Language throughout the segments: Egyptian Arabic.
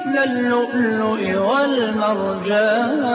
مثل اللؤلؤ والمرجان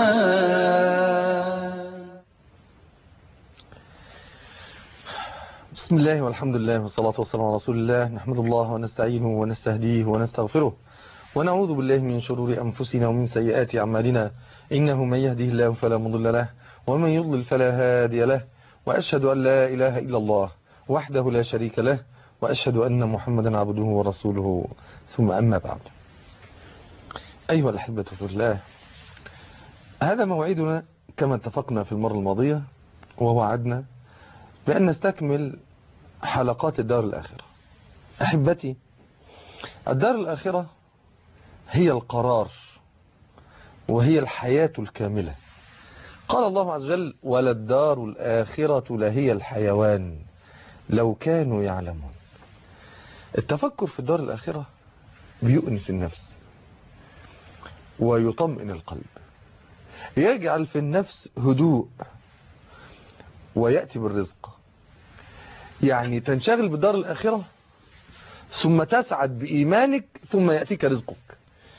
بسم الله والحمد لله والصلاة والسلام على رسول الله نحمد الله ونستعينه ونستهديه ونستغفره ونعوذ بالله من شرور أنفسنا ومن سيئات أعمالنا إنه من يهده الله فلا مضل له ومن يضلل فلا هادي له وأشهد أن لا إله إلا الله وحده لا شريك له وأشهد أن محمدا عبده ورسوله ثم أما بعد أيها الأحبة في الله هذا موعدنا كما اتفقنا في المرة الماضية ووعدنا بأن نستكمل حلقات الدار الآخرة أحبتي الدار الآخرة هي القرار وهي الحياة الكاملة قال الله عز وجل وللدار الآخرة لهي الحيوان لو كانوا يعلمون التفكر في الدار الآخرة بيؤنس النفس ويطمئن القلب يجعل في النفس هدوء ويأتي بالرزق يعني تنشغل بالدار الآخرة ثم تسعد بإيمانك ثم يأتيك رزقك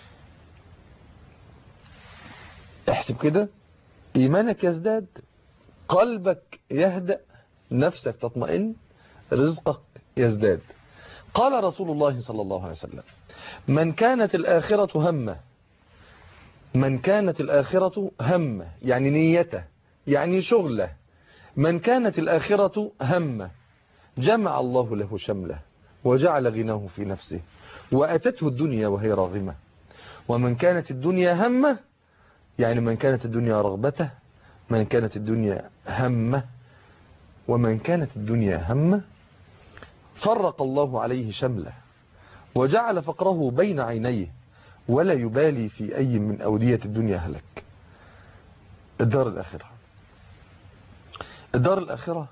احسب كده إيمانك يزداد قلبك يهدأ نفسك تطمئن رزقك يزداد قال رسول الله صلى الله عليه وسلم من كانت الآخرة همه من كانت الآخرة همه يعني نيته يعني شغله من كانت الآخرة همه جمع الله له شمله وجعل غناه في نفسه وأتته الدنيا وهي راغمة ومن كانت الدنيا همه يعني من كانت الدنيا رغبته من كانت الدنيا همه ومن كانت الدنيا همه فرق الله عليه شمله وجعل فقره بين عينيه ولا يبالي في أي من أودية الدنيا هلك الدار الآخرة الدار الآخرة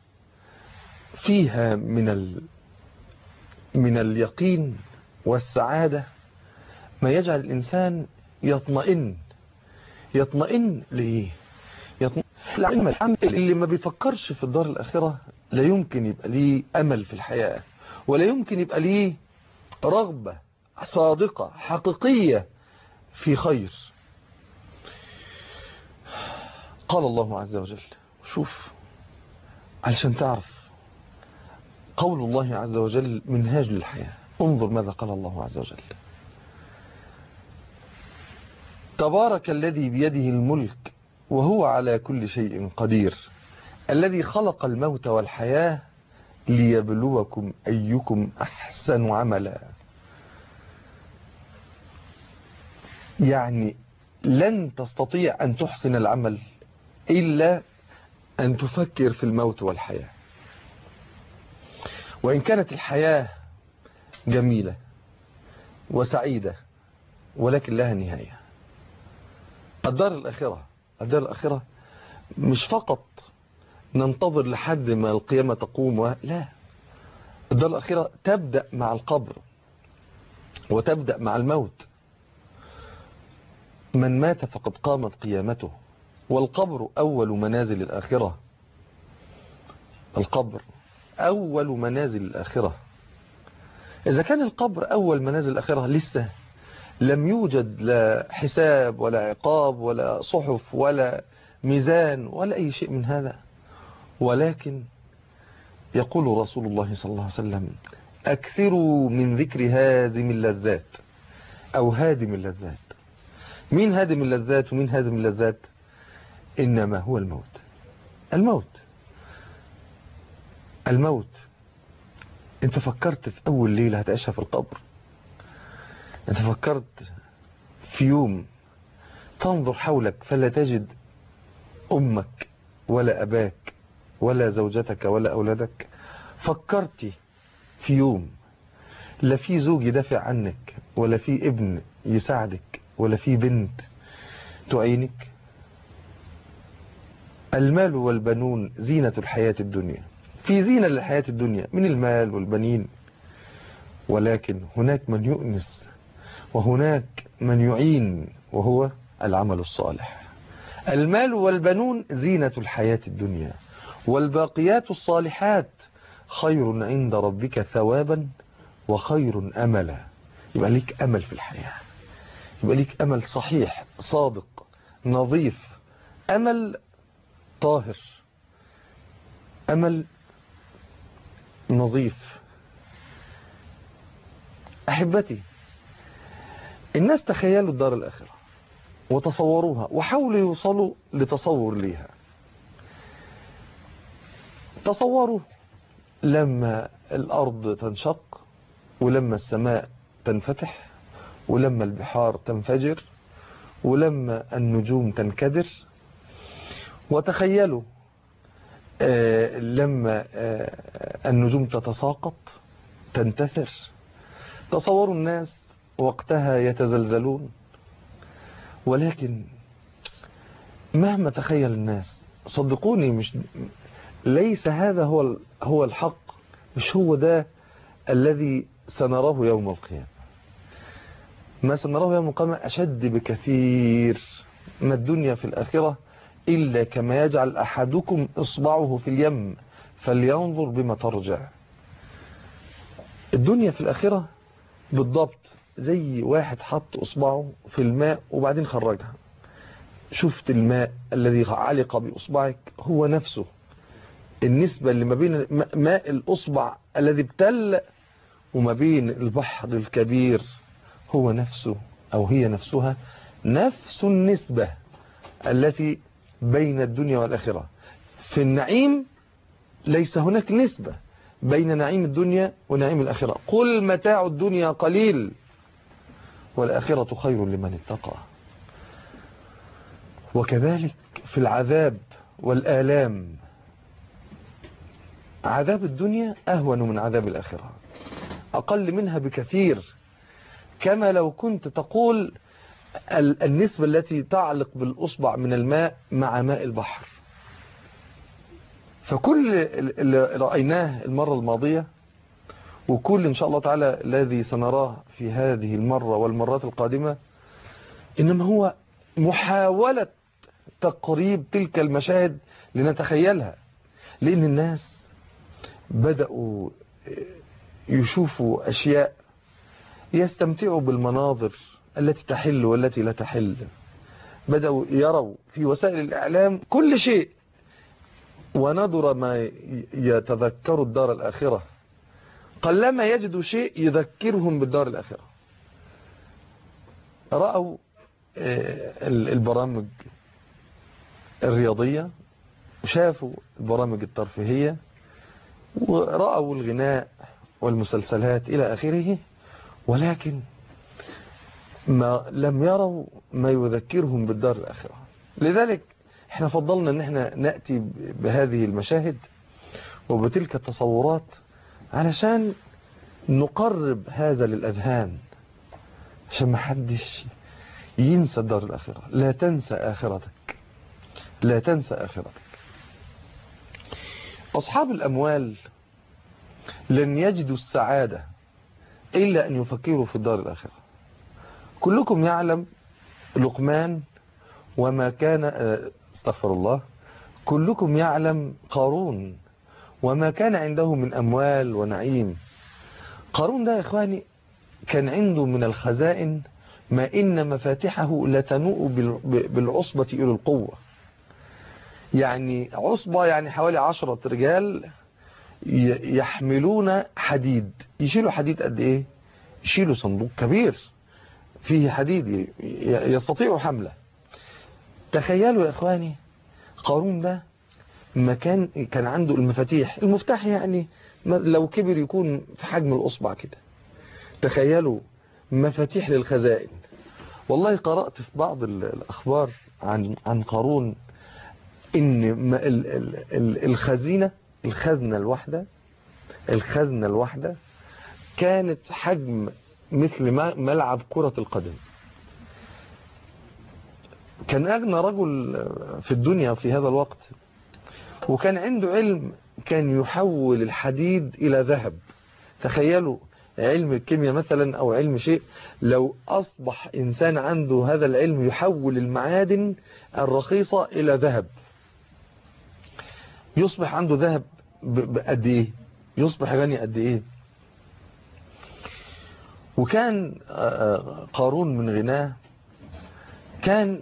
فيها من ال... من اليقين والسعادة ما يجعل الإنسان يطمئن يطمئن ليه يطمئن الحمد اللي ما بيفكرش في الدار الآخرة لا يمكن يبقى ليه أمل في الحياة ولا يمكن يبقى ليه رغبة صادقة حقيقية في خير قال الله عز وجل شوف علشان تعرف قول الله عز وجل منهاج للحياة انظر ماذا قال الله عز وجل تبارك الذي بيده الملك وهو على كل شيء قدير الذي خلق الموت والحياة ليبلوكم أيكم أحسن عملا يعني لن تستطيع أن تحسن العمل إلا أن تفكر في الموت والحياة وإن كانت الحياة جميلة وسعيدة ولكن لها نهاية الدار الآخرة الدار الآخرة مش فقط ننتظر لحد ما القيامة تقوم و... لا الدار الأخيرة تبدأ مع القبر وتبدأ مع الموت من مات فقد قامت قيامته والقبر أول منازل الآخرة القبر أول منازل الآخرة إذا كان القبر أول منازل الآخرة لسه لم يوجد لا حساب ولا عقاب ولا صحف ولا ميزان ولا أي شيء من هذا ولكن يقول رسول الله صلى الله عليه وسلم أكثروا من ذكر هادم اللذات أو هادم اللذات مين هادم اللذات ومين هادم اللذات إنما هو الموت الموت الموت انت فكرت في أول ليلة هتعيشها في القبر انت فكرت في يوم تنظر حولك فلا تجد أمك ولا أباك ولا زوجتك ولا أولادك فكرت في يوم لا في زوج يدافع عنك ولا في ابن يساعدك ولا في بنت تعينك المال والبنون زينة الحياة الدنيا في زينة للحياة الدنيا من المال والبنين ولكن هناك من يؤنس وهناك من يعين وهو العمل الصالح المال والبنون زينة الحياة الدنيا والباقيات الصالحات خير عند ربك ثوابا وخير أملا يبقى ليك أمل في الحياة يبقى ليك أمل صحيح صادق نظيف أمل طاهر أمل نظيف أحبتي الناس تخيلوا الدار الآخرة وتصوروها وحاولوا يوصلوا لتصور ليها تصوروا لما الأرض تنشق ولما السماء تنفتح ولما البحار تنفجر ولما النجوم تنكدر وتخيلوا آه لما آه النجوم تتساقط تنتثر تصوروا الناس وقتها يتزلزلون ولكن مهما تخيل الناس صدقوني مش ليس هذا هو هو الحق مش هو ده الذي سنراه يوم القيامة ما سنراه يوم القيامة أشد بكثير ما الدنيا في الآخرة إلا كما يجعل أحدكم إصبعه في اليم فلينظر بما ترجع الدنيا في الآخرة بالضبط زي واحد حط إصبعه في الماء وبعدين خرجها شفت الماء الذي علق بإصبعك هو نفسه النسبة اللي ما بين ماء الأصبع الذي ابتل وما بين البحر الكبير هو نفسه أو هي نفسها نفس النسبة التي بين الدنيا والآخرة في النعيم ليس هناك نسبة بين نعيم الدنيا ونعيم الآخرة قل متاع الدنيا قليل والآخرة خير لمن اتقى وكذلك في العذاب والآلام عذاب الدنيا أهون من عذاب الآخرة أقل منها بكثير كما لو كنت تقول النسبة التي تعلق بالأصبع من الماء مع ماء البحر فكل اللي رأيناه المرة الماضية وكل إن شاء الله تعالى الذي سنراه في هذه المرة والمرات القادمة إنما هو محاولة تقريب تلك المشاهد لنتخيلها لأن الناس بدأوا يشوفوا أشياء يستمتعوا بالمناظر التي تحل والتي لا تحل بدأوا يروا في وسائل الإعلام كل شيء وندر ما يتذكروا الدار الآخرة قلما يجدوا شيء يذكرهم بالدار الآخرة رأوا البرامج الرياضية وشافوا البرامج الترفيهية ورأوا الغناء والمسلسلات إلى آخره ولكن ما لم يروا ما يذكرهم بالدار الآخرة لذلك احنا فضلنا ان احنا نأتي بهذه المشاهد وبتلك التصورات علشان نقرب هذا للأذهان عشان ما حدش ينسى الدار الآخرة لا تنسى آخرتك لا تنسى آخرتك أصحاب الأموال لن يجدوا السعادة إلا أن يفكروا في الدار الآخرة كلكم يعلم لقمان وما كان استغفر الله كلكم يعلم قارون وما كان عنده من أموال ونعيم قارون ده يا إخواني كان عنده من الخزائن ما إن مفاتحه لتنوء بالعصبة إلى القوة يعني عصبة يعني حوالي عشرة رجال يحملون حديد يشيلوا حديد قد ايه يشيلوا صندوق كبير فيه حديد يستطيعوا حمله تخيلوا يا اخواني قارون ده مكان كان عنده المفاتيح المفتاح يعني لو كبر يكون في حجم الاصبع كده تخيلوا مفاتيح للخزائن والله قرأت في بعض الاخبار عن عن قارون ان الخزينه الخزنة الواحدة الخزنة الواحدة كانت حجم مثل ملعب كرة القدم كان أغنى رجل في الدنيا في هذا الوقت وكان عنده علم كان يحول الحديد إلى ذهب تخيلوا علم الكيمياء مثلا أو علم شيء لو أصبح إنسان عنده هذا العلم يحول المعادن الرخيصة إلى ذهب يصبح عنده ذهب بقد ايه يصبح غني قد ايه وكان قارون من غناه كان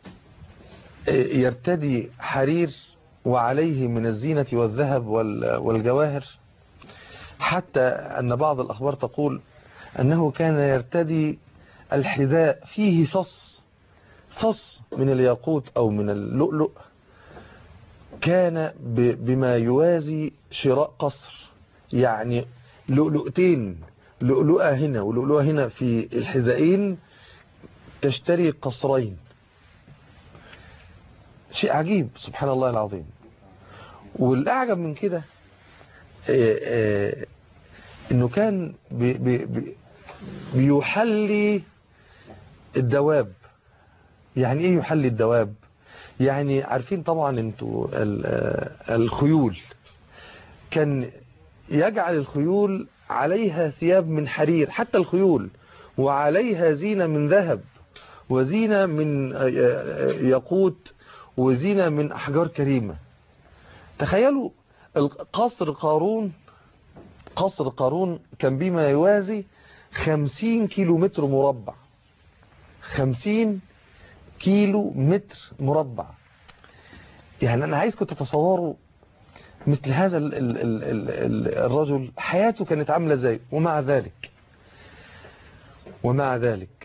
يرتدي حرير وعليه من الزينة والذهب والجواهر حتى أن بعض الأخبار تقول أنه كان يرتدي الحذاء فيه فص فص من الياقوت أو من اللؤلؤ كان بما يوازي شراء قصر يعني لؤلؤتين لؤلؤة هنا ولؤلؤة هنا في الحذائين تشتري قصرين شيء عجيب سبحان الله العظيم والأعجب من كده انه كان بي بي بيحلي الدواب يعني ايه يحلي الدواب يعني عارفين طبعا انتوا الخيول كان يجعل الخيول عليها ثياب من حرير حتى الخيول وعليها زينة من ذهب وزينة من ياقوت وزينة من أحجار كريمة تخيلوا قصر قارون قصر قارون كان بما يوازي خمسين كيلو متر مربع خمسين كيلو متر مربع يعني أنا عايزكم تتصوروا مثل هذا ال ال ال ال الرجل حياته كانت عاملة ازاي ومع ذلك ومع ذلك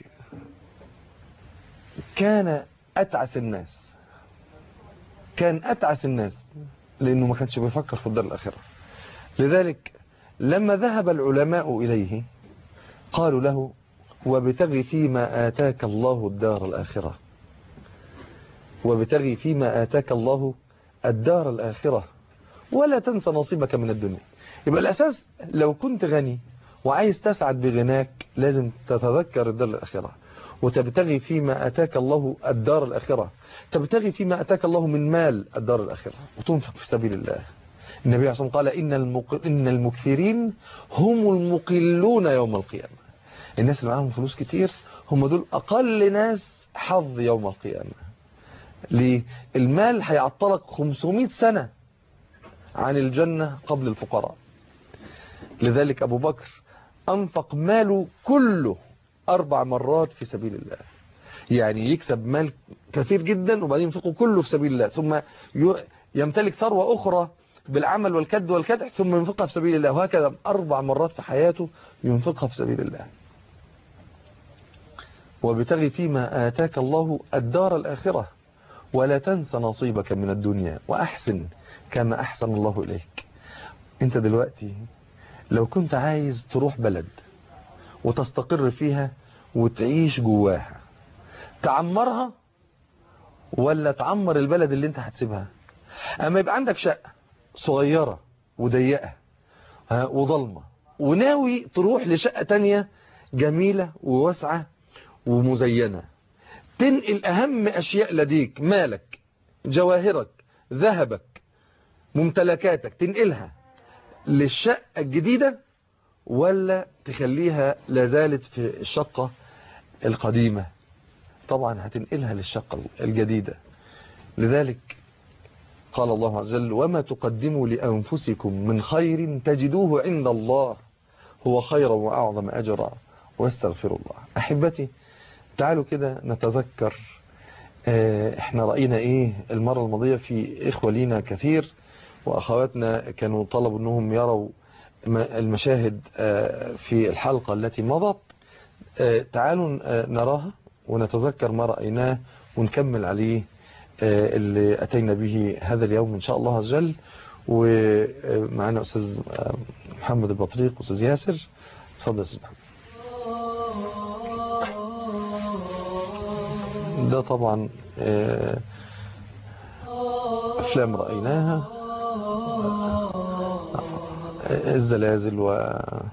كان أتعس الناس كان أتعس الناس لأنه ما كانش بيفكر في الدار الآخرة لذلك لما ذهب العلماء إليه قالوا له وابتغي فيما آتاك الله الدار الآخرة وابتغي فيما آتاك الله الدار الآخرة ولا تنسى نصيبك من الدنيا يبقى الأساس لو كنت غني وعايز تسعد بغناك لازم تتذكر الدار الآخرة وتبتغي فيما أتاك الله الدار الآخرة تبتغي فيما أتاك الله من مال الدار الآخرة وتنفق في سبيل الله النبي عليه الصلاة قال إن, المق... إن المكثرين هم المقلون يوم القيامة الناس اللي معاهم فلوس كتير هم دول أقل ناس حظ يوم القيامة ليه؟ المال هيعطلك 500 سنة عن الجنة قبل الفقراء لذلك أبو بكر أنفق ماله كله أربع مرات في سبيل الله يعني يكسب مال كثير جدا وبعدين ينفقه كله في سبيل الله ثم يمتلك ثروة أخرى بالعمل والكد والكدح ثم ينفقها في سبيل الله وهكذا أربع مرات في حياته ينفقها في سبيل الله وبتغي فيما آتاك الله الدار الآخرة ولا تنسى نصيبك من الدنيا وأحسن كما أحسن الله إليك أنت دلوقتي لو كنت عايز تروح بلد وتستقر فيها وتعيش جواها تعمرها ولا تعمر البلد اللي انت هتسيبها اما يبقى عندك شقة صغيرة وضيقة وضلمة وناوي تروح لشقة تانية جميلة وواسعة ومزينة تنقل اهم اشياء لديك مالك جواهرك ذهبك ممتلكاتك تنقلها للشقة الجديدة ولا تخليها لازالت في الشقة القديمة طبعا هتنقلها للشقة الجديدة لذلك قال الله عز وجل وما تقدموا لأنفسكم من خير تجدوه عند الله هو خيرا وأعظم أجرا واستغفر الله أحبتي تعالوا كده نتذكر احنا رأينا ايه المرة الماضية في اخوة لينا كثير واخواتنا كانوا طلبوا انهم يروا المشاهد في الحلقة التي مضت تعالوا نراها ونتذكر ما رأيناه ونكمل عليه اللي أتينا به هذا اليوم إن شاء الله عز وجل ومعنا أستاذ محمد البطريق أستاذ ياسر تفضل أستاذ محمد ده طبعا أفلام رأيناها الزلازل و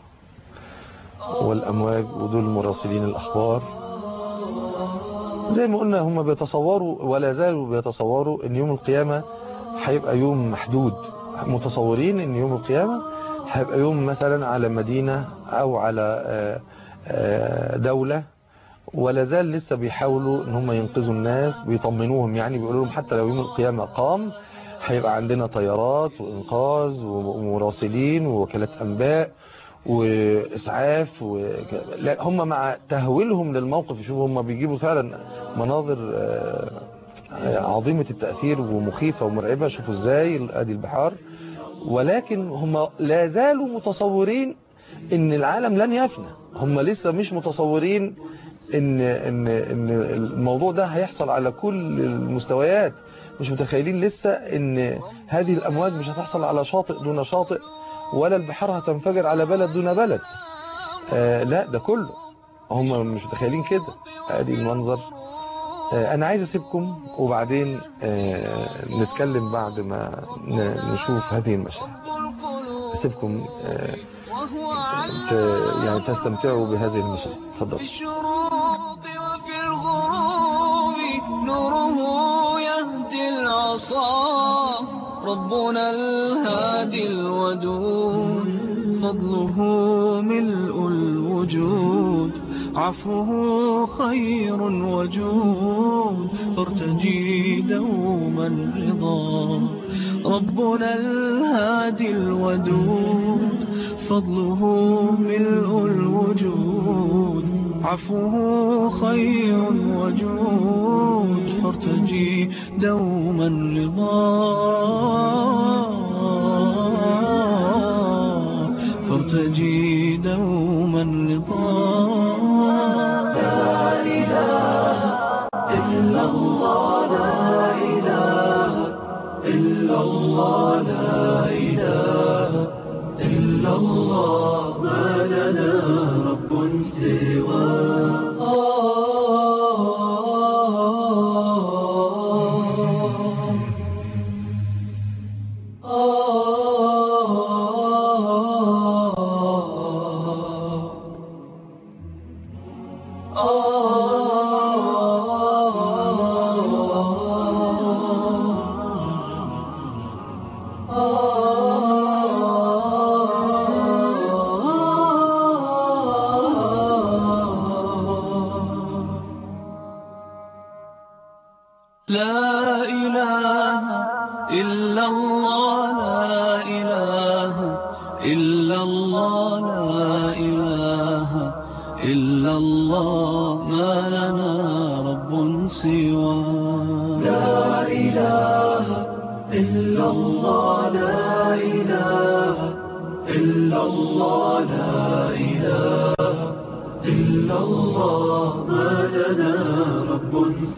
والأمواج ودول مراسلين الأخبار زي ما قلنا هم بيتصوروا ولا زالوا بيتصوروا ان يوم القيامة هيبقى يوم محدود متصورين ان يوم القيامة هيبقى يوم مثلا على مدينة او على دولة ولا زال لسه بيحاولوا ان هم ينقذوا الناس بيطمنوهم يعني بيقولوا لهم حتى لو يوم القيامة قام هيبقى عندنا طيارات وإنقاذ ومراسلين ووكالات أنباء واسعاف و... لا هم مع تهويلهم للموقف شوفوا هم بيجيبوا فعلا مناظر آه، عظيمة التأثير ومخيفة ومرعبة شوفوا ازاي ادي البحار ولكن هم لا زالوا متصورين ان العالم لن يفنى هم لسه مش متصورين ان ان ان الموضوع ده هيحصل على كل المستويات مش متخيلين لسه ان هذه الامواج مش هتحصل على شاطئ دون شاطئ ولا البحار هتنفجر على بلد دون بلد آه لا ده كله هم مش متخيلين كده ادي المنظر آه انا عايز اسيبكم وبعدين آه نتكلم بعد ما ن- نشوف هذه المشاهد اسيبكم آه ت- يعني تستمتعوا بهذه المشاهد في تفضل الشروق وفي الغروب نوره يهدي العصا ربنا الهادي الودود فضله ملء الوجود عفوه خير وجود فارتجي دوما رضا ربنا الهادي الودود فضله ملء الوجود عفوه خير وجود فارتجي دوما رضا فارتجي دوما رضا لا إله إلا الله لا إله إلا الله لا إله إلا الله ما لنا رب سواه لا إله إلا الله لا إله إلا الله لا إله إلا الله ما لنا رب سوى لا إله إلا الله لا إله إلا الله لا إله إلا الله ما لنا رب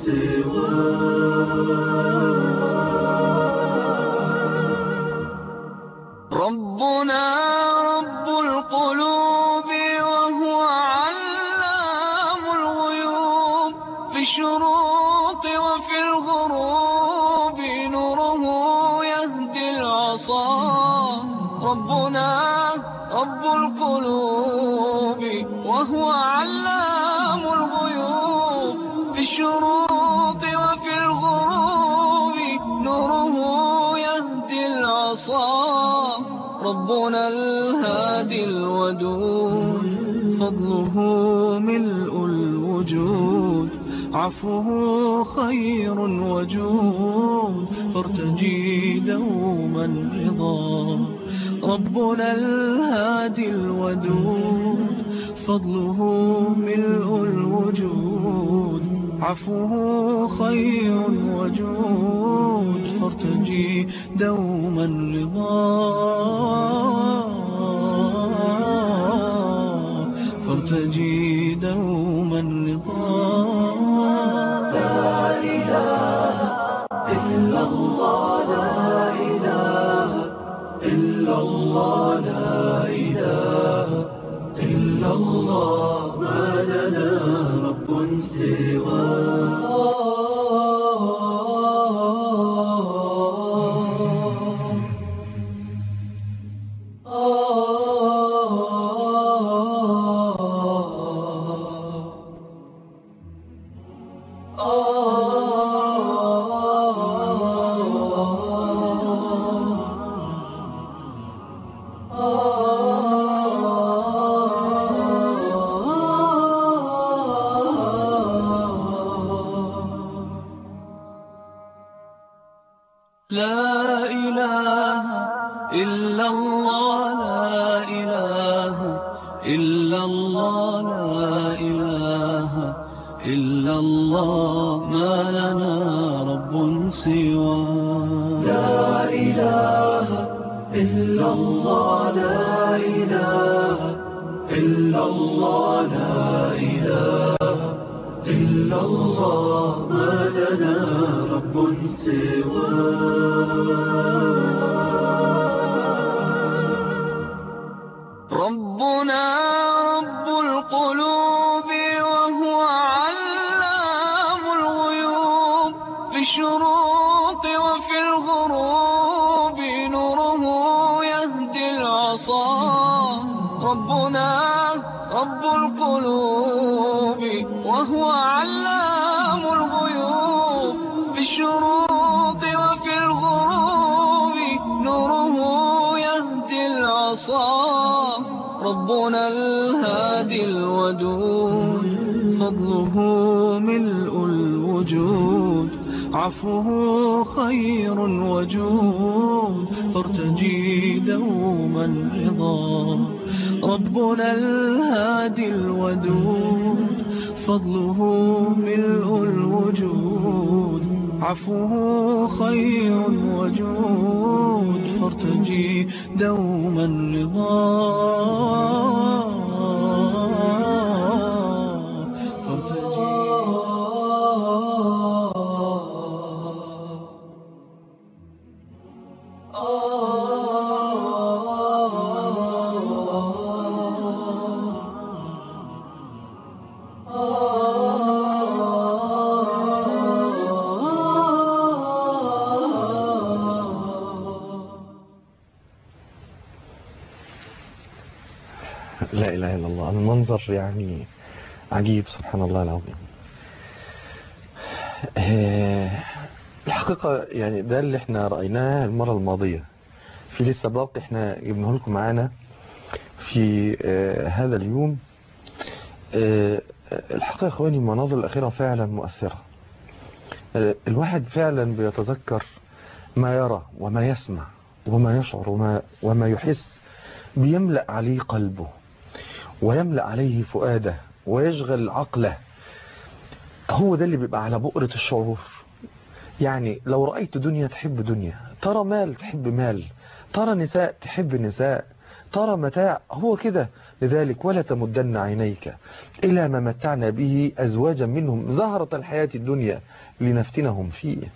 سواه ربنا رب القلوب وهو علام الغيوب في الشروق وفي الغروب نوره يهدي العصا ربنا رب القلوب وهو علام الغيوب في الشروق وفي الغروب نوره يهدي العصا ربنا الهادي الودود فضله ملء الوجود عفوه خير وجود فارتجي دوما رضا ربنا الهادي الودود فضله ملء الوجود عفوه خير وجود فارتجي دوما رضا فارتجي دوما رضا لا إله إلا الله لا إله إلا الله لا إله إلا الله ما لنا رب سواه لا إله إلا الله لا إله إلا الله لا إله إلا الله ما لنا رب سوى لا إله إلا الله لا إله إلا الله لا إله إلا الله ما لنا رب سوى ربنا رب القلوب وهو علام الغيوب في الشروق وفي الغروب نوره يهدي العصا ربنا رب القلوب وهو علام الغيوب في الشروق وفي الغروب نوره يهدي العصا ربنا الهادي الودود فضله ملء الوجود عفوه خير وجود فارتجي دوما رضا ربنا الهادي الودود فضله ملء الوجود عفوه خير وجود فارتجي دوما رضا فارتجي لا إله إلا الله المنظر يعني عجيب سبحان الله العظيم آه، الحقيقة يعني ده اللي احنا رأيناه المرة الماضية في لسه باقي احنا جبناه لكم معانا في آه، هذا اليوم آه، الحقيقة يا اخواني المناظر الأخيرة فعلا مؤثرة آه، الواحد فعلا بيتذكر ما يرى وما يسمع وما يشعر وما, وما يحس بيملأ عليه قلبه ويملأ عليه فؤاده ويشغل عقله هو ده اللي بيبقى على بؤرة الشعور يعني لو رأيت دنيا تحب دنيا ترى مال تحب مال ترى نساء تحب نساء ترى متاع هو كده لذلك ولا تمدن عينيك إلى ما متعنا به أزواجا منهم زهرة الحياة الدنيا لنفتنهم فيه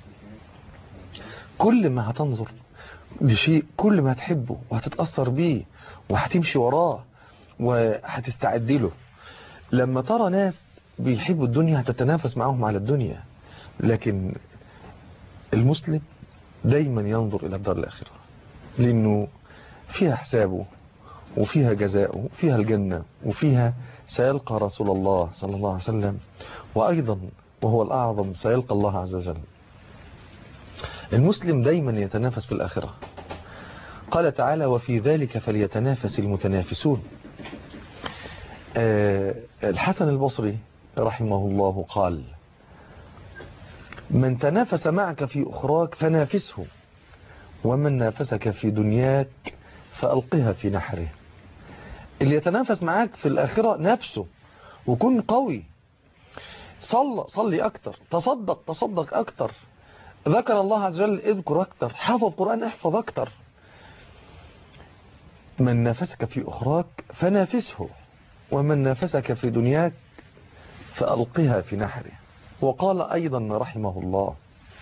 كل ما هتنظر لشيء كل ما هتحبه وهتتأثر بيه وهتمشي وراه وهتستعد له لما ترى ناس بيحبوا الدنيا هتتنافس معهم على الدنيا لكن المسلم دايما ينظر إلى الدار الآخرة لأنه فيها حسابه وفيها جزاؤه وفيها الجنة وفيها سيلقى رسول الله صلى الله عليه وسلم وأيضا وهو الأعظم سيلقى الله عز وجل المسلم دايما يتنافس في الآخرة قال تعالى وفي ذلك فليتنافس المتنافسون آه، الحسن البصري رحمه الله قال من تنافس معك في أخراك فنافسه ومن نافسك في دنياك فألقها في نحره اللي يتنافس معاك في الآخرة نفسه وكن قوي صل صلي أكتر تصدق تصدق أكتر ذكر الله عز وجل اذكر أكتر حافظ قرآن احفظ أكتر من نافسك في أخراك فنافسه ومن نافسك في دنياك فألقها في نحره وقال أيضا رحمه الله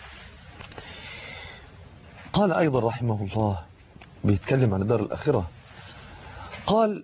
قال أيضا رحمه الله بيتكلم عن الدار الآخرة قال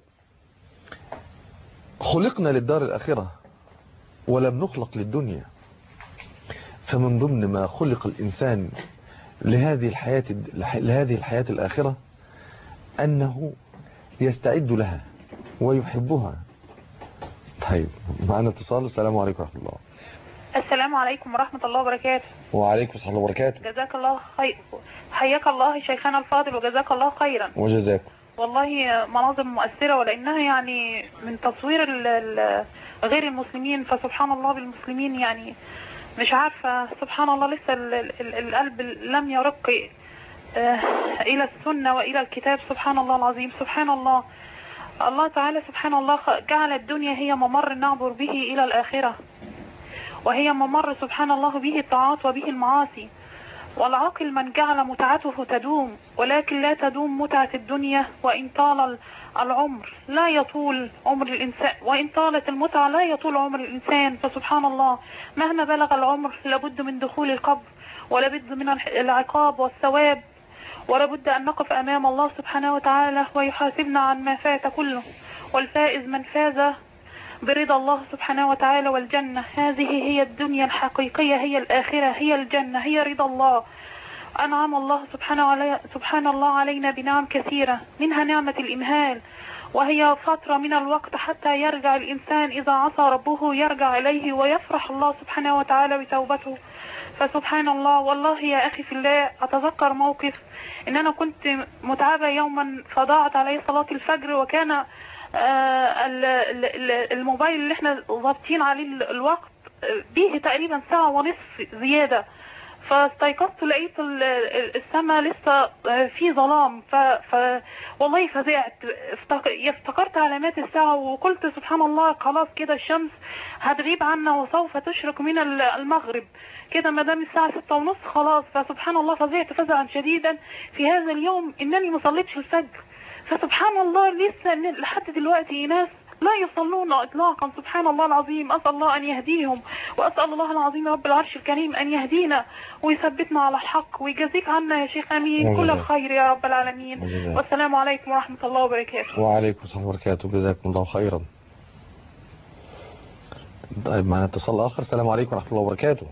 خلقنا للدار الآخرة ولم نخلق للدنيا فمن ضمن ما خلق الإنسان لهذه الحياة لهذه الحياة الآخرة أنه يستعد لها ويحبها طيب معنا اتصال السلام عليكم ورحمة الله السلام عليكم ورحمة الله وبركاته وعليكم السلام وبركاته جزاك الله خير حياك الله شيخنا الفاضل وجزاك الله خيرا وجزاكم والله مناظر مؤثرة ولأنها يعني من تصوير ال- ال- غير المسلمين فسبحان الله بالمسلمين يعني مش عارفة سبحان الله لسه ال- ال- القلب لم يرق آه، إلى السنة وإلى الكتاب سبحان الله العظيم سبحان الله الله تعالى سبحان الله خ- جعل الدنيا هي ممر نعبر به إلى الآخرة وهي ممر سبحان الله به الطاعات وبه المعاصي والعاقل من جعل متعته تدوم ولكن لا تدوم متعة الدنيا وإن طال ال- العمر لا يطول عمر الإنسان وإن طالت المتعة لا يطول عمر الإنسان فسبحان الله مهما بلغ العمر لابد من دخول القبر ولابد من الح- العقاب والثواب ولابد أن نقف أمام الله سبحانه وتعالى ويحاسبنا عن ما فات كله والفائز من فاز برضا الله سبحانه وتعالى والجنة هذه هي الدنيا الحقيقية هي الآخرة هي الجنة هي رضا الله أنعم الله سبحانه, علي سبحان الله علينا بنعم كثيرة منها نعمة الإمهال وهي فترة من الوقت حتى يرجع الإنسان إذا عصى ربه يرجع إليه ويفرح الله سبحانه وتعالى بتوبته فسبحان الله والله يا أخي في الله أتذكر موقف إن أنا كنت متعبة يوما فضاعت علي صلاة الفجر وكان آه، ال- ال- ال- الموبايل اللي احنا ضابطين عليه ال- الوقت آه، به تقريبا ساعة ونصف زيادة فاستيقظت لقيت ال- ال- السماء لسه آه، في ظلام ف... ف... والله فزعت افتك- افتكرت علامات الساعة وقلت سبحان الله خلاص كده الشمس هتغيب عنا وسوف تشرق من ال- المغرب كده ما دام الساعة ستة ونص خلاص فسبحان الله فزعت فزعا شديدا في هذا اليوم انني ما صليتش الفجر فسبحان الله لسه ن- لحد دلوقتي ناس لا يصلون اطلاقا سبحان الله العظيم اسال الله ان يهديهم واسال الله العظيم رب العرش الكريم ان يهدينا ويثبتنا على الحق ويجازيك عنا يا شيخ امين كل وجزاك. الخير يا رب العالمين وجزاك. والسلام عليكم ورحمه الله وبركاته وعليكم السلام وبركاته جزاكم الله خيرا طيب معنا اتصال آخر السلام عليكم ورحمة الله وبركاته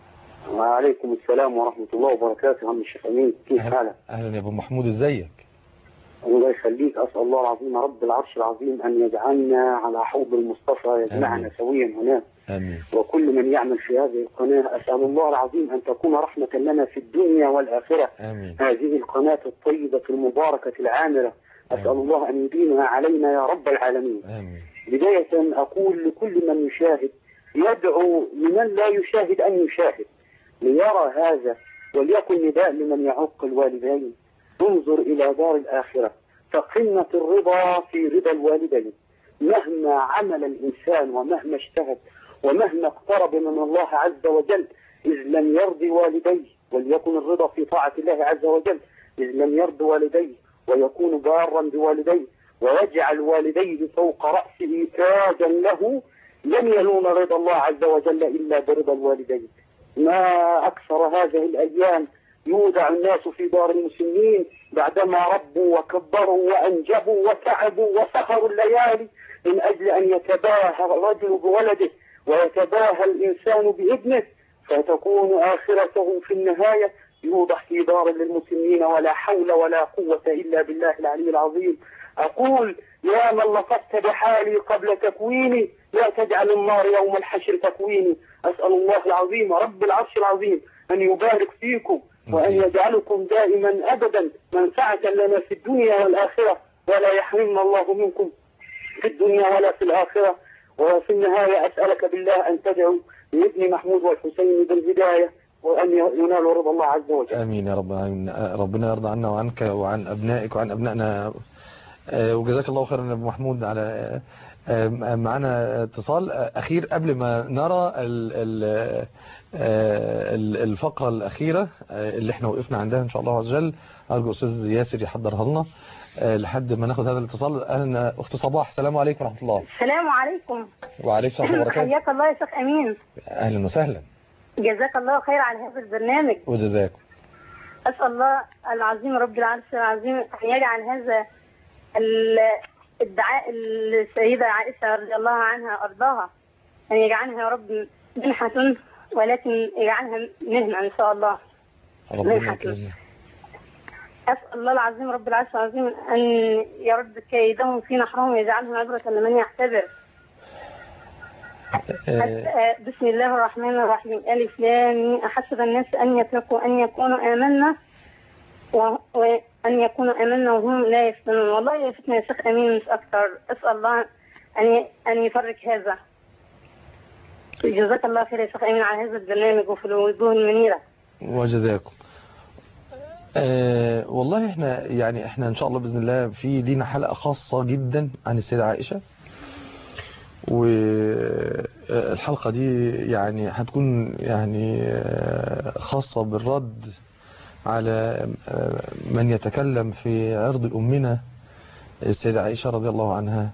وعليكم السلام ورحمة الله وبركاته عم الشيخ أمين كيف حالك؟ أهلا يا أبو محمود ازيك الله يخليك أسأل الله العظيم رب العرش العظيم أن يجعلنا على حوض المصطفى يجمعنا آمين. سويا هناك آمين وكل من يعمل في هذه القناة أسأل الله العظيم أن تكون رحمة لنا في الدنيا والآخرة آمين هذه القناة الطيبة المباركة العامرة أسأل آمين. الله أن يديمها علينا يا رب العالمين آمين بداية أقول لكل من يشاهد يدعو لمن لا يشاهد أن يشاهد ليرى هذا وليكن نداء لمن يعق الوالدين انظر إلى دار الآخرة فقمة الرضا في رضا الوالدين مهما عمل الإنسان ومهما اجتهد ومهما اقترب من الله عز وجل إذ لم يرضي والديه وليكن الرضا في طاعة الله عز وجل إذ لم يرضي والديه ويكون بارا بوالديه ويجعل والديه فوق رأسه تاجا له لن ينول رضا الله عز وجل إلا برضا الوالدين ما أكثر هذه الأيام يودع الناس في دار المسلمين بعدما ربوا وكبروا وأنجبوا وتعبوا وسهروا الليالي من أجل أن يتباهى الرجل بولده ويتباهى الإنسان بابنه فتكون آخرته في النهاية يوضع في دار للمسلمين ولا حول ولا قوة إلا بالله العلي العظيم أقول يا من لطفت بحالي قبل تكويني لا تجعل النار يوم الحشر تكويني أسأل الله العظيم رب العرش العظيم أن يبارك فيكم وأن يجعلكم دائما أبدا منفعة لنا في الدنيا والآخرة ولا يحرمنا الله منكم في الدنيا ولا في الآخرة وفي النهاية أسألك بالله أن تدعو لابن محمود والحسين بالهداية وأن ينالوا رضا الله عز وجل آمين يا رب العالمين آه، ربنا يرضى عنا وعنك وعن أبنائك وعن أبنائنا آه، وجزاك الله خيرا يا أبو محمود على آه، آه، معنا اتصال آه، أخير قبل ما نرى ال- ال- آه، ال- الفقرة الأخيرة آه، اللي احنا وقفنا عندها إن شاء الله عز وجل أرجو أستاذ ياسر يحضرها لنا آه، لحد ما ناخد هذا الاتصال أهلا أخت صباح السلام عليكم ورحمة الله السلام عليكم وعليكم السلام ورحمة الله وبركاته حياك الله يا شيخ امين أهلا وسهلا جزاك الله خير على هذا البرنامج وجزاكم اسال الله العظيم رب العرش العظيم ان يجعل هذا ال- الدعاء السيدة عائشة رضي الله عنها وأرضاها أن يجعلها يا رب منحة ولكن يجعلها مهنة إن شاء الله ربنا منحة. يكرمنا أسأل الله العظيم رب العرش العظيم أن يرد كيدهم في نحرهم ويجعلهم عبرة لمن يعتبر آه، آه، بسم الله الرحمن الرحيم ألف لام ميم. أحسب الناس أن يتركوا أن يكونوا آمنا و- وأن يكونوا آمنا وهم لا يفتنون والله يا فتنة يا شيخ أمين مش أكثر أسأل الله أن ي- أن يفرج هذا جزاك الله خير يا شيخ أمين على هذا البرنامج وفي الوجوه المنيرة وجزاكم أه والله احنا يعني احنا ان شاء الله باذن الله في لينا حلقه خاصه جدا عن السيده عائشه والحلقه دي يعني هتكون يعني آه، خاصه بالرد على آه، من يتكلم في عرض الامنا السيده عائشه رضي الله عنها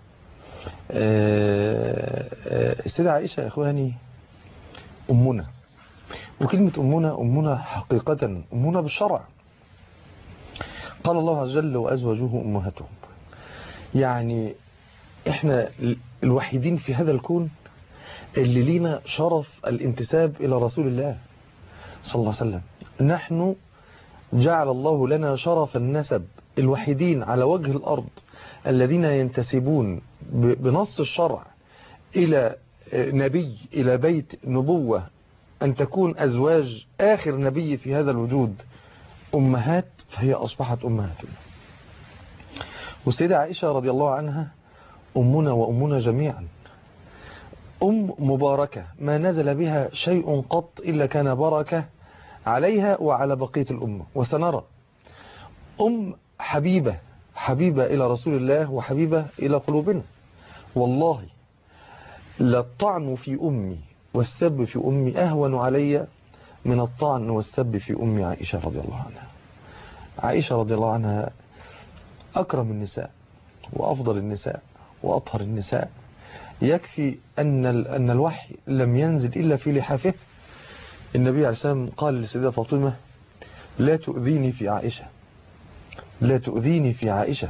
آه، آه، السيده عائشه يا اخواني امنا وكلمه امنا امنا حقيقه امنا بالشرع قال الله عز وجل وأزواجه أمهاتهم يعني احنا الوحيدين في هذا الكون اللي لينا شرف الانتساب إلى رسول الله صلى الله عليه وسلم نحن جعل الله لنا شرف النسب الوحيدين على وجه الأرض الذين ينتسبون ب- بنص الشرع إلى نبي إلى بيت نبوة أن تكون أزواج آخر نبي في هذا الوجود أمهات فهي أصبحت أمهاتنا والسيدة عائشة رضي الله عنها أمنا وأمنا جميعا أم مباركة ما نزل بها شيء قط إلا كان بركة عليها وعلى بقية الأمة وسنرى أم حبيبة حبيبة إلى رسول الله وحبيبة إلى قلوبنا والله للطعن في أمي والسب في أمي أهون علي من الطعن والسب في أم عائشة رضي الله عنها عائشة رضي الله عنها أكرم النساء وأفضل النساء وأطهر النساء يكفي أن أن الوحي لم ينزل إلا في لحافه النبي عليه السلام قال لسيدة فاطمة لا تؤذيني في عائشة لا تؤذيني في عائشة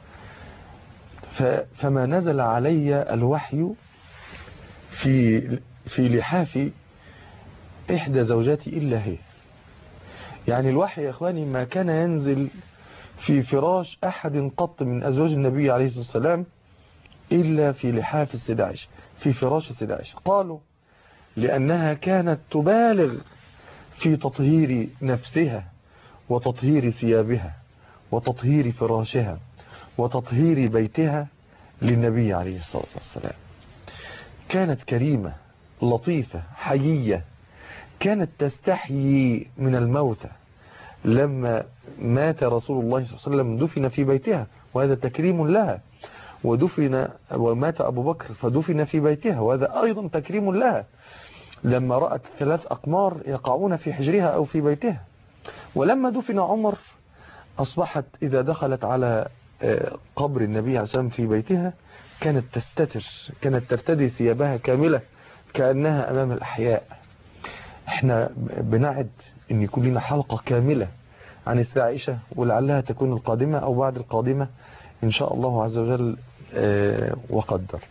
ف- فما نزل علي الوحي في في لحاف إحدى زوجاتي إلا هي يعني الوحي يا إخواني ما كان ينزل في فراش أحد قط من أزواج النبي عليه الصلاة والسلام إلا في لحاف السيدة عائشة في فراش السيدة عائشة قالوا لأنها كانت تبالغ في تطهير نفسها وتطهير ثيابها وتطهير فراشها وتطهير بيتها للنبي عليه الصلاة والسلام كانت كريمة لطيفة حيية كانت تستحيي من الموتى لما مات رسول الله صلى الله عليه وسلم دفن في بيتها وهذا تكريم لها ودفن ومات أبو بكر فدفن في بيتها وهذا أيضا تكريم لها لما رأت ثلاث أقمار يقعون في حجرها أو في بيتها ولما دفن عمر أصبحت إذا دخلت على آه، قبر النبي عليه الصلاة والسلام في بيتها كانت تستتر كانت ترتدي ثيابها كاملة كأنها أمام الأحياء احنا بنعد ان يكون لنا حلقة كاملة عن السيدة عائشة ولعلها تكون القادمة او بعد القادمة ان شاء الله عز وجل آه، وقدر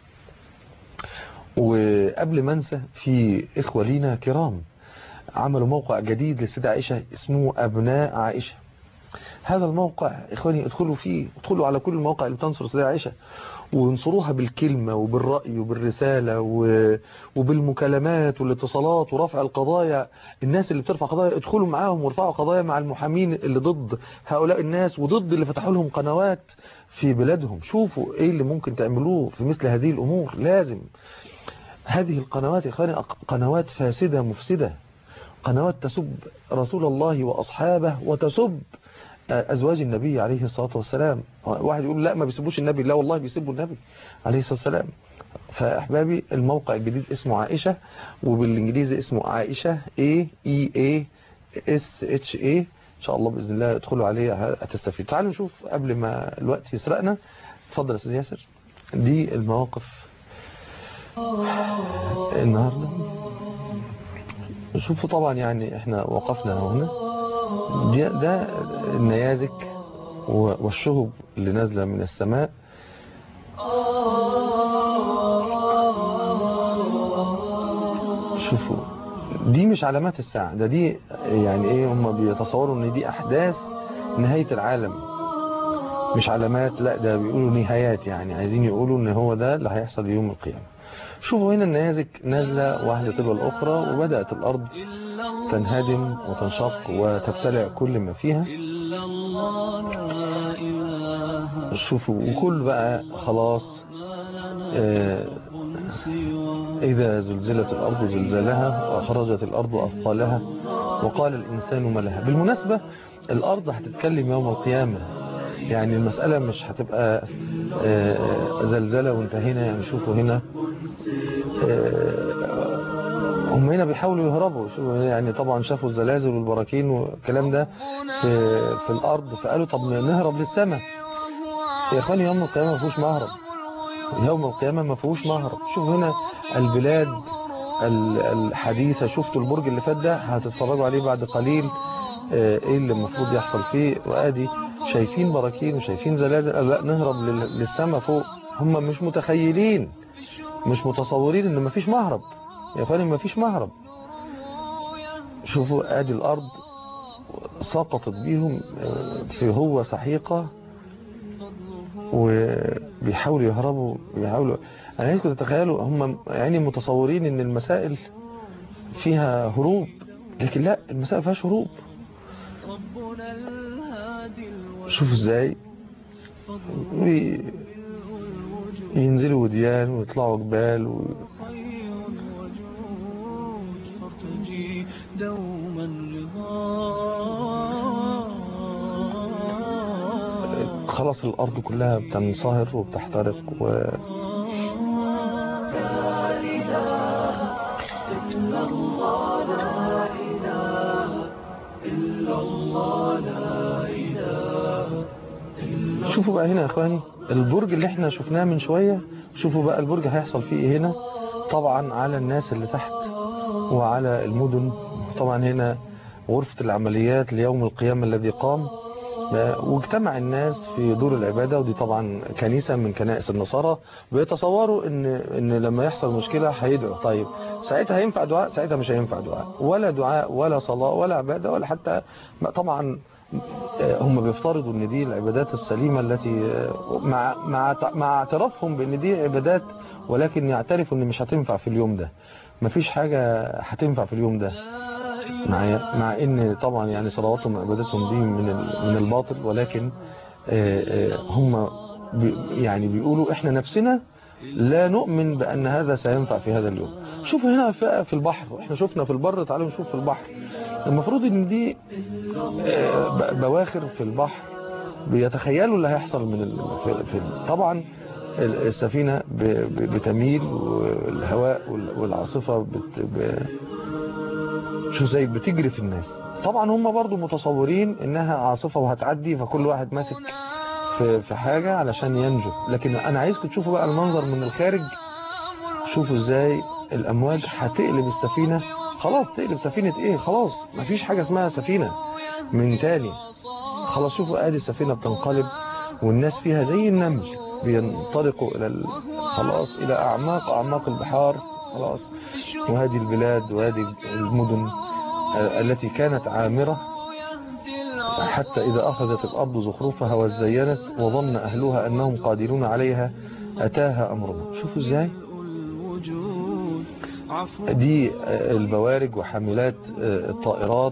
وقبل ما انسى في اخوة لينا كرام عملوا موقع جديد للسيدة عائشة اسمه ابناء عائشة هذا الموقع اخواني ادخلوا فيه ادخلوا على كل المواقع اللي بتنصر السيدة عائشة وانصروها بالكلمة وبالرأي وبالرسالة و- وبالمكالمات والاتصالات ورفع القضايا الناس اللي بترفع قضايا ادخلوا معاهم وارفعوا قضايا مع المحامين اللي ضد هؤلاء الناس وضد اللي فتحوا لهم قنوات في بلادهم شوفوا ايه اللي ممكن تعملوه في مثل هذه الامور لازم هذه القنوات يا اخواني أق- قنوات فاسدة مفسدة قنوات تسب رسول الله واصحابه وتسب أزواج النبي عليه الصلاة والسلام واحد يقول لا ما بيسبوش النبي لا والله بيسبوا النبي عليه الصلاة والسلام فأحبابي الموقع الجديد اسمه عائشة وبالإنجليزي اسمه عائشة A E A S H A إن شاء الله بإذن الله ادخلوا عليه هتستفيد تعالوا نشوف قبل ما الوقت يسرقنا اتفضل يا أستاذ ياسر دي المواقف النهاردة شوفوا طبعا يعني احنا وقفنا هنا ده, ده النيازك و- والشهب اللي نازلة من السماء شوفوا دي مش علامات الساعة ده دي يعني ايه هم بيتصوروا ان دي احداث نهاية العالم مش علامات لا ده بيقولوا نهايات يعني عايزين يقولوا ان هو ده اللي هيحصل يوم القيامة شوفوا هنا النيازك نازلة واحدة تلو الأخرى وبدأت الأرض تنهدم وتنشق وتبتلع كل ما فيها إلا الله لا إله شوفوا وكل بقى خلاص آه، سوى إذا زلزلت الأرض زلزالها وأخرجت الأرض أثقالها وقال الإنسان ما لها بالمناسبة الارض هتتكلم يوم القيامة يعني المسألة مش هتبقى آه، زلزلة وانتهينا يعني شوفوا هنا آه، هم هنا بيحاولوا يهربوا شوفوا يعني طبعا شافوا الزلازل والبراكين والكلام ده في, في الارض فقالوا طب نهرب للسماء يا اخواني يوم القيامة ما فيهوش مهرب يوم القيامة ما فيهوش مهرب شوفوا هنا البلاد ال- الحديثة شفتوا البرج اللي فات ده هتتفرجوا عليه بعد قليل آه، ايه اللي المفروض يحصل فيه وادي شايفين براكين وشايفين زلازل قالوا لا نهرب لل- للسماء فوق هم مش متخيلين مش متصورين ان مفيش مهرب يا فندم مفيش مهرب شوفوا ادي الارض سقطت بيهم آه، في هو سحيقة وبيحاولوا يهربوا بيحاولوا انا عايزكم تتخيلوا هم يعني متصورين ان المسائل فيها هروب لكن لا المسائل فيهاش هروب ربنا الهادي شوفوا ازاي وي- ينزلوا وديان ويطلعوا جبال و... الخير وجود فارتجي دوما رضا خلاص الارض كلها بتنصهر وبتحترق و... شوفوا بقى هنا يا اخواني البرج اللي احنا شفناه من شوية شوفوا بقى البرج هيحصل فيه ايه هنا طبعا على الناس اللي تحت وعلى المدن طبعا هنا غرفة العمليات ليوم القيامة الذي قام واجتمع الناس في دور العبادة ودي طبعا كنيسة من كنائس النصارى بيتصوروا ان ان لما يحصل مشكلة هيدعوا طيب ساعتها هينفع دعاء ساعتها مش هينفع دعاء ولا دعاء ولا صلاة ولا عبادة ولا حتى طبعا آه، هم بيفترضوا ان دي العبادات السليمة التي آه، مع مع مع اعترافهم بان دي عبادات ولكن يعترفوا ان مش هتنفع في اليوم ده مفيش حاجة هتنفع في اليوم ده مع مع ان طبعا يعني صلواتهم وعبادتهم دي من ال- من الباطل ولكن آه، آه، هم بي- يعني بيقولوا احنا نفسنا لا نؤمن بان هذا سينفع في هذا اليوم شوفوا هنا في في البحر احنا شفنا في البر تعالوا نشوف في البحر المفروض ان دي آه، ب- بواخر في البحر بيتخيلوا اللي هيحصل من ال... في... في... طبعا ال- السفينة ب... ب... بتميل والهواء وال- والعاصفة بت... ب... شو زي بتجري في الناس طبعا هم برضو متصورين انها عاصفة وهتعدي فكل واحد ماسك في, في حاجة علشان ينجو لكن انا عايزكم تشوفوا بقى المنظر من الخارج شوفوا ازاي الامواج هتقلب السفينة خلاص تقلب سفينة ايه خلاص مفيش حاجة اسمها سفينة من تاني خلاص شوفوا ادي السفينة بتنقلب والناس فيها زي النمل بينطلقوا الى ال... خلاص الى اعماق اعماق البحار خلاص وهذه البلاد وهذه المدن آه، التي كانت عامرة حتى إذا أخذت الأرض زخرفها وزينت وظن أهلها أنهم قادرون عليها أتاها أمرنا شوفوا إزاي الوجود عفو دي آه، البوارج وحاملات آه، الطائرات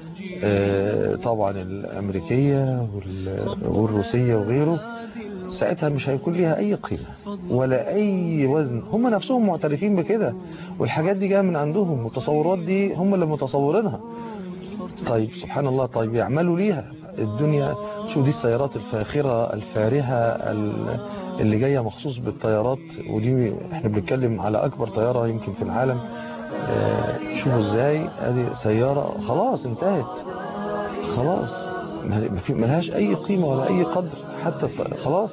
آه، طبعا الأمريكية وال- والروسية وغيره ساعتها مش هيكون ليها أي قيمة ولا أي وزن هم نفسهم معترفين بكده والحاجات دي جايه من عندهم والتصورات دي هم اللي متصورينها طيب سبحان الله طيب يعملوا ليها الدنيا شو دي السيارات الفاخرة الفارهة ال- اللي جاية مخصوص بالطيارات ودي احنا بنتكلم على أكبر طيارة يمكن في العالم آه، شوفوا ازاي ادي سيارة خلاص انتهت خلاص ما ما في- ملهاش اي قيمة ولا اي قدر حتى الط- خلاص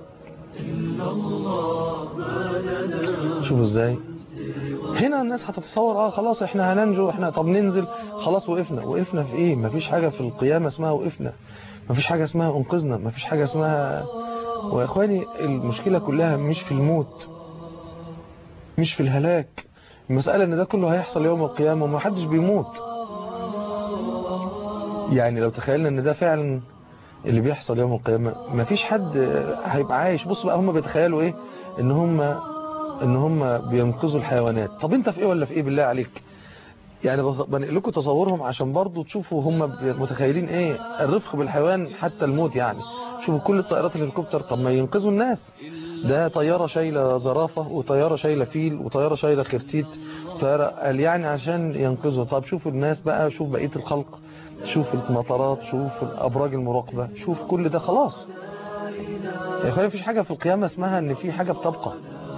شوفوا ازاي هنا الناس هتتصور اه خلاص احنا هننجو احنا طب ننزل خلاص وقفنا وقفنا في ايه مفيش حاجة في القيامة اسمها وقفنا مفيش حاجة اسمها انقذنا مفيش حاجة اسمها ويا اخواني المشكلة كلها مش في الموت مش في الهلاك المسألة ان ده كله هيحصل يوم القيامة وما حدش بيموت يعني لو تخيلنا ان ده فعلا اللي بيحصل يوم القيامة مفيش حد هيبقى عايش بص بقى هم بيتخيلوا ايه ان هم ان هم بينقذوا الحيوانات طب انت في ايه ولا في ايه بالله عليك يعني بص- بنقل لكم تصورهم عشان برضو تشوفوا هم بي- متخيلين ايه الرفق بالحيوان حتى الموت يعني شوفوا كل الطائرات الهليكوبتر طب ما ينقذوا الناس ده طيارة شايلة زرافة وطيارة شايلة فيل وطيارة شايلة خرتيت طيارة قال يعني عشان ينقذوا طب شوفوا الناس بقى شوف بقية الخلق شوف المطارات شوف الابراج المراقبة شوف كل ده خلاص يا اخويا مفيش حاجة في القيامة اسمها ان في حاجة بتبقى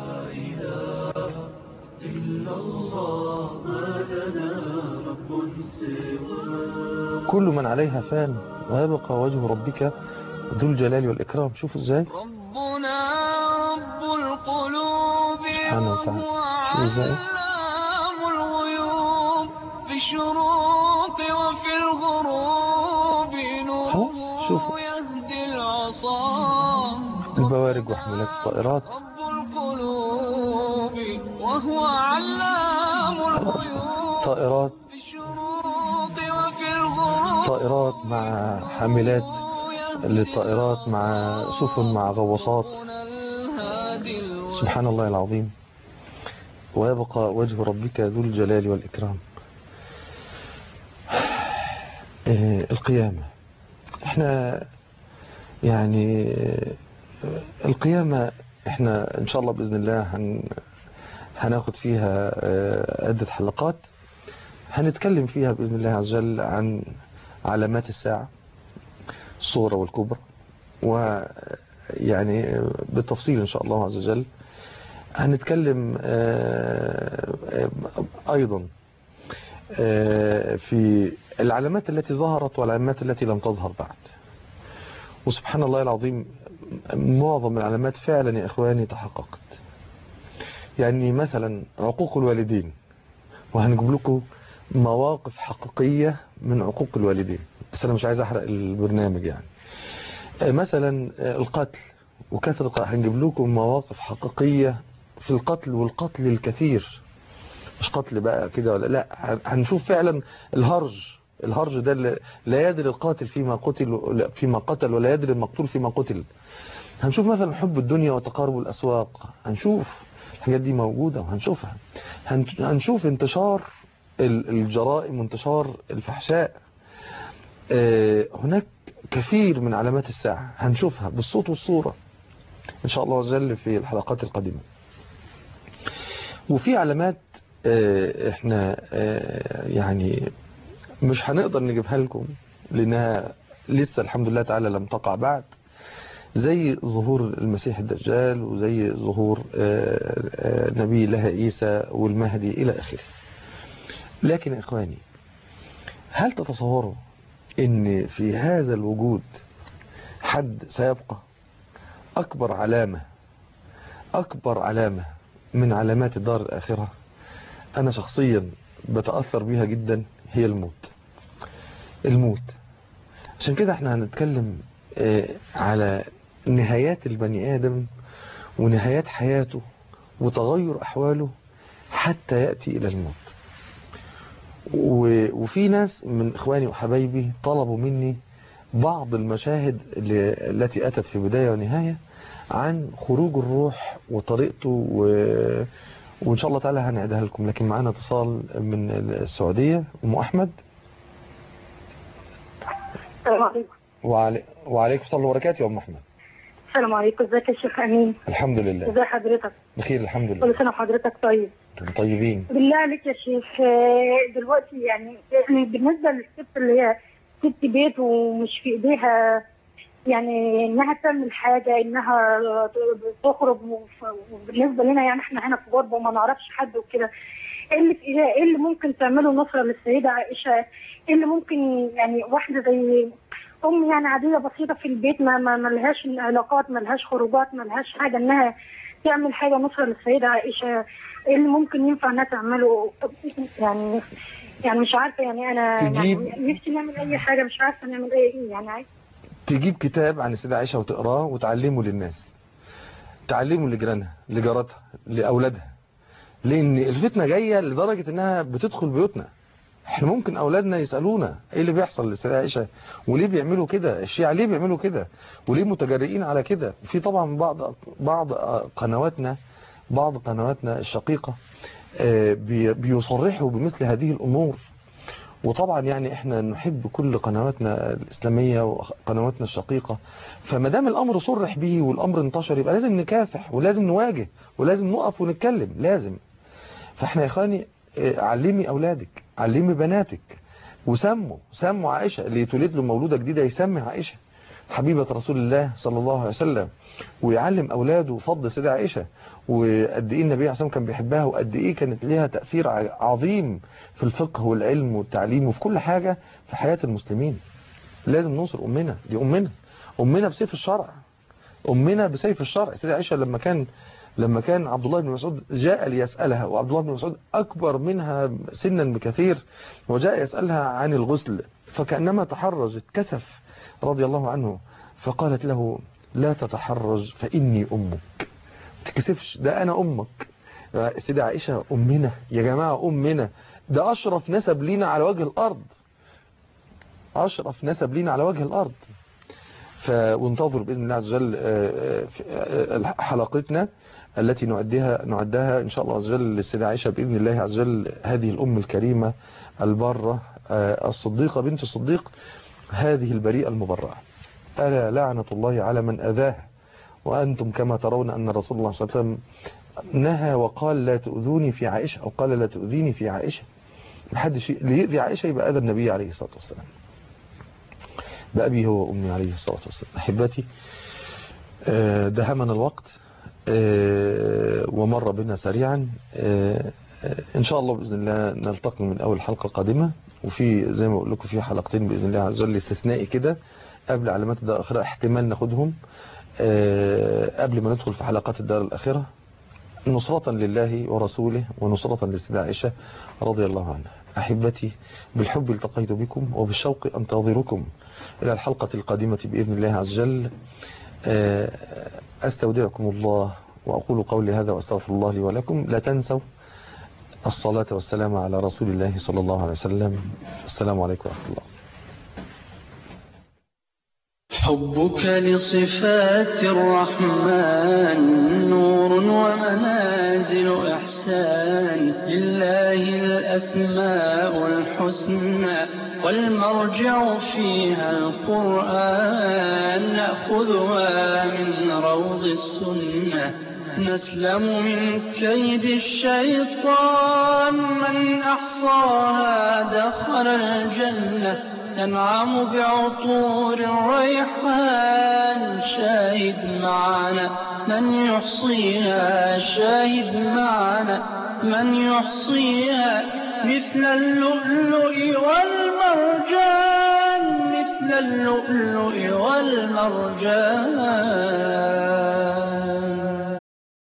كل من عليها فان ويبقى وجه ربك ذو الجلال والإكرام شوفوا ازاي ربنا رب القلوب سبحانه وتعالى. وهو شوف إزاي؟ علام الغيوب في الشروق وفي الغروب خلاص، شوفوا. نوره يهدي العصا البوارج وحملات الطائرات رب القلوب وهو علام خلاص الغيوب طائرات في الشروق وفي الغروب طائرات مع حاملات للطائرات مع سفن مع غواصات الهادي سبحان الله العظيم ويبقى وجه ربك ذو الجلال والإكرام آه، القيامة احنا يعني آه، القيامة احنا ان شاء الله بإذن الله هن هناخد فيها آه، عدة حلقات هنتكلم فيها بإذن الله عز وجل عن علامات الساعة الصورة والكبرى ويعني بالتفصيل إن شاء الله عز وجل هنتكلم آه، آه، أيضا آه، في العلامات التي ظهرت والعلامات التي لم تظهر بعد وسبحان الله العظيم معظم العلامات فعلا يا إخواني تحققت يعني مثلا عقوق الوالدين وهنجيب لكم مواقف حقيقية من عقوق الوالدين بس أنا مش عايز أحرق البرنامج يعني آه، مثلا آه، القتل وكثرة القتل. هنجيب لكم مواقف حقيقية في القتل والقتل الكثير مش قتل بقى كده ولا لا هن- هنشوف فعلا الهرج الهرج ده اللي لا يدري القاتل فيما قتل ولا- فيما قتل ولا يدري المقتول فيما قتل هنشوف مثلا حب الدنيا وتقارب الأسواق هنشوف الحاجات دي موجودة وهنشوفها هن- هنشوف انتشار ال- الجرائم وانتشار الفحشاء آه، هناك كثير من علامات الساعة هنشوفها بالصوت والصورة إن شاء الله عز وجل في الحلقات القادمة وفي علامات آه، احنا آه، يعني مش هنقدر نجيبها لكم لأنها لسه الحمد لله تعالى لم تقع بعد زي ظهور المسيح الدجال وزي ظهور آه، آه، نبي الله عيسى والمهدي إلى آخره لكن يا إخواني هل تتصوروا ان في هذا الوجود حد سيبقى اكبر علامة اكبر علامة من علامات الدار الاخرة انا شخصيا بتأثر بيها جدا هي الموت الموت عشان كده احنا هنتكلم آه، على نهايات البني ادم ونهايات حياته وتغير احواله حتى يأتي الى الموت و- وفي ناس من اخواني وحبايبي طلبوا مني بعض المشاهد اللي- التي اتت في بداية ونهاية عن خروج الروح وطريقته و... وان شاء الله تعالى هنعيدها لكم لكن معانا اتصال من السعودية ام احمد السلام عليكم وعلي... وعليكم السلام وبركاته يا ام احمد السلام عليكم ازيك يا شيخ امين الحمد لله ازي حضرتك بخير الحمد لله كل سنه وحضرتك طيب انتم طيبين بالله عليك يا شيخ آه، دلوقتي يعني يعني بالنسبه للست اللي هي ست بيت ومش في ايديها يعني انها تعمل حاجه انها تخرج وف- وبالنسبه لنا يعني احنا هنا في غربه وما نعرفش حد وكده ايه اللي في ايديها ايه اللي ممكن تعمله نصره للسيده عائشه ايه اللي ممكن يعني واحده زي ام يعني عاديه بسيطه في البيت ما ما ملهاش علاقات ملهاش خروجات ملهاش حاجه انها تعمل حاجه نصره للسيده عائشه ايه اللي ممكن ينفع انها تعمله يعني يعني مش عارفه يعني انا تجيب- يعني نفسي نعمل اي حاجه مش عارفه نعمل ايه يعني عايز تجيب كتاب عن السيدة عائشة وتقراه وتعلمه للناس تعلمه لجيرانها لجاراتها لأولادها لأن الفتنة جاية لدرجة إنها بتدخل بيوتنا احنا ممكن أولادنا يسألونا ايه اللي بيحصل للسيدة عائشة وليه بيعملوا كده الشيعة ليه بيعملوا كده وليه متجرئين على كده في طبعا بعض بعض قنواتنا بعض قنواتنا الشقيقة آه، بي- بيصرحوا بمثل هذه الأمور وطبعا يعني احنا نحب كل قنواتنا الإسلامية وقنواتنا الشقيقة فما دام الأمر صرح به والأمر انتشر يبقى لازم نكافح ولازم نواجه ولازم نقف ونتكلم لازم فاحنا يا اخواني اه، علمي أولادك علمي بناتك وسموا سموا عائشة اللي يتولد له مولودة جديدة يسمي عائشة حبيبة رسول الله صلى الله عليه وسلم ويعلم أولاده فضل سيدة عائشة وقد إيه النبي عليه الصلاة والسلام كان بيحبها وقد إيه كانت ليها تأثير ع- عظيم في الفقه والعلم والتعليم وفي كل حاجة في حياة المسلمين لازم ننصر أمنا دي أمنا أمنا بسيف الشرع أمنا بسيف الشرع سيدة عائشة لما كان لما كان عبد الله بن مسعود جاء ليسألها وعبد الله بن مسعود أكبر منها سنا بكثير وجاء يسألها عن الغسل فكأنما تحرج اتكسف رضي الله عنه فقالت له لا تتحرج فإني أمك تكسفش ده أنا أمك سيدة عائشة أمنا يا جماعة أمنا ده أشرف نسب لينا على وجه الأرض أشرف نسب لينا على وجه الأرض فانتظروا بإذن الله عز وجل آه، في- آه، حلقتنا التي نعدها نعدها إن شاء الله عز وجل للسيدة عائشة بإذن الله عز وجل هذه الأم الكريمة البرة آه، الصديقة بنت الصديق هذه البريئة المبرعة ألا لعنة الله على من أذاه وأنتم كما ترون أن رسول الله صلى الله عليه وسلم نهى وقال لا تؤذوني في عائشة أو قال لا تؤذيني في عائشة محدش ي- اللي يؤذي عائشة يبقى أذى النبي عليه الصلاة والسلام بأبي هو وأمي عليه الصلاة والسلام أحبتي آه، دهمنا الوقت آه، ومر بنا سريعا آه، آه، إن شاء الله بإذن الله نلتقي من أول حلقة قادمة وفي زي ما بقول لكم في حلقتين بإذن الله عز وجل استثنائي كده قبل علامات الدار الآخرة احتمال ناخدهم آه، قبل ما ندخل في حلقات الدار الآخرة نصرة لله ورسوله ونصرة للسيدة عائشة رضي الله عنها أحبتي بالحب التقيت بكم وبالشوق أنتظركم إلى الحلقة القادمة بإذن الله عز وجل آه، أستودعكم الله وأقول قولي هذا وأستغفر الله لي ولكم لا تنسوا الصلاة والسلام على رسول الله صلى الله عليه وسلم السلام عليكم ورحمة الله حبك لصفات الرحمن نور ومنازل إحسان لله الأسماء الحسنى والمرجع فيها القرآن نأخذها من روض السنة نسلم من كيد الشيطان من أحصاها دخل الجنة ينعم بعطور الريحان شاهد معنا من يحصيها شاهد معنا من يحصيها مثل اللؤلؤ والمرجان مثل اللؤلؤ والمرجان